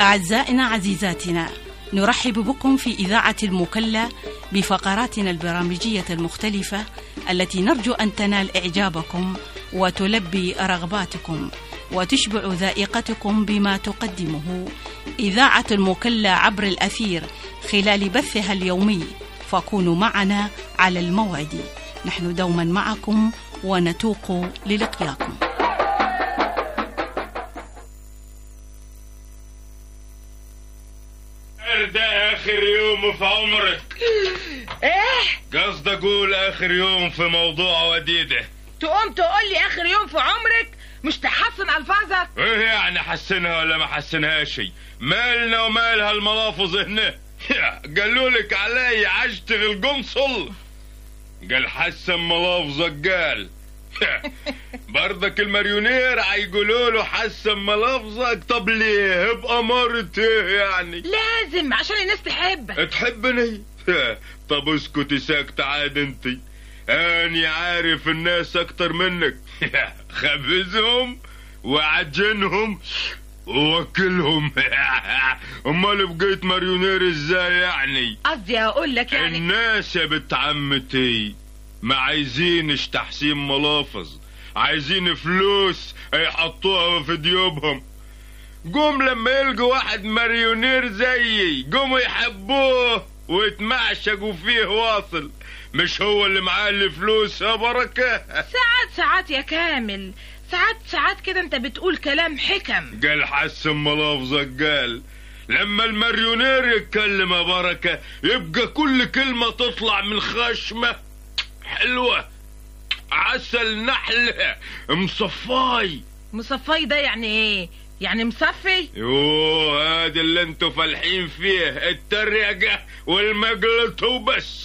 أعزائنا عزيزاتنا نرحب بكم في إذاعة المكلا بفقراتنا البرامجية المختلفة التي نرجو أن تنال إعجابكم وتلبي رغباتكم وتشبع ذائقتكم بما تقدمه إذاعة المكلا عبر الأثير خلال بثها اليومي فكونوا معنا على الموعد نحن دوما معكم ونتوق للقياكم ده اخر يوم في عمرك ايه قصد اقول اخر يوم في موضوع وديده تقوم تقول لي اخر يوم في عمرك مش تحسن الفاظك ايه يعني حسنها ولا ما حسنهاش مالنا ومالها الملافظ هنا قالوا لك علي اشتغل قنصل قال حسن ملافظك قال برضك الماريونير هيقولوا له حسن ملافظك طب ليه بأمارة ايه يعني لازم عشان الناس تحبك تحبني طب اسكتي ساكت عاد انتي اني عارف الناس اكتر منك خبزهم وعجنهم ووكلهم امال بقيت ماريونير ازاي يعني قصدي اقول لك يعني الناس يا بنت عمتي ما عايزينش تحسين ملافظ عايزين فلوس يحطوها في جيوبهم قوم لما يلقوا واحد ماريونير زيي قوموا يحبوه ويتمعشقوا فيه واصل مش هو اللي معاه الفلوس يا بركة ساعات ساعات يا كامل ساعات ساعات كده انت بتقول كلام حكم قال حسن ملافظك قال لما الماريونير يتكلم يا بركة يبقى كل كلمة تطلع من خشمة حلوة عسل نحلة مصفاي مصفاي ده يعني ايه يعني مصفي يوه هذا اللي انتوا فالحين فيه التريقة والمقلط وبس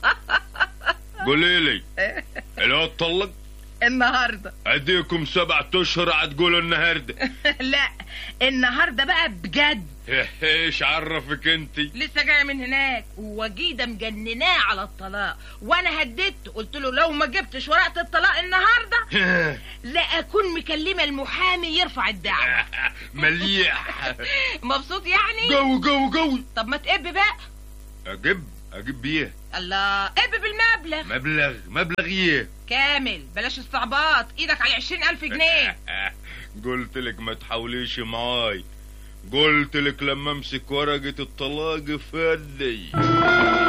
قولي لي الواد طلق النهارده اديكم سبعة اشهر هتقولوا النهارده لا النهارده بقى بجد ايش عرفك انتي لسه جايه من هناك وجيده مجنناه على الطلاق وانا هددت قلت له لو ما جبتش ورقه الطلاق النهارده لا اكون مكلمه المحامي يرفع الدعوه مليح مبسوط يعني قوي قوي قوي طب ما تقب بقى اجيب اجيب بيه الله قب بالمبلغ مبلغ مبلغ ايه كامل بلاش استعباط ايدك على عشرين الف جنيه قلت لك ما تحاوليش معاي قلت لك لما امسك ورقة الطلاق في يدي